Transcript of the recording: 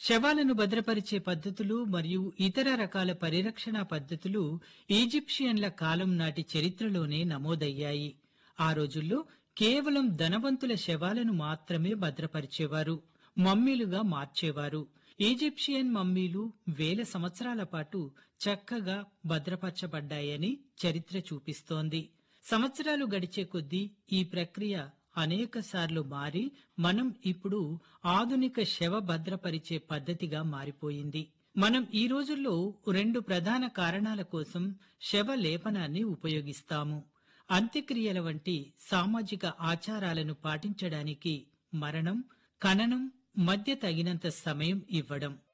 శవాలను భద్రపరిచే పద్ధతులు మరియు ఇతర రకాల పరిరక్షణ పద్ధతులు ఈజిప్షియన్ల కాలం నాటి చరిత్రలోనే నమోదయ్యాయి ఆ రోజుల్లో కేవలం ధనవంతుల శవాలను మాత్రమే భద్రపరిచేవారు మమ్మీలుగా మార్చేవారు ఈజిప్షియన్ మమ్మీలు వేల సంవత్సరాల పాటు చక్కగా భద్రపరచబడ్డాయని చరిత్ర చూపిస్తోంది సంవత్సరాలు గడిచే కొద్దీ ఈ ప్రక్రియ అనేక సార్లు మారి మనం ఇప్పుడు ఆధునిక శవ భద్రపరిచే పద్ధతిగా మారిపోయింది మనం ఈ రోజుల్లో రెండు ప్రధాన కారణాల కోసం శవ లేపనాన్ని ఉపయోగిస్తాము అంత్యక్రియల వంటి సామాజిక ఆచారాలను పాటించడానికి మరణం ఖననం మధ్య తగినంత సమయం ఇవ్వడం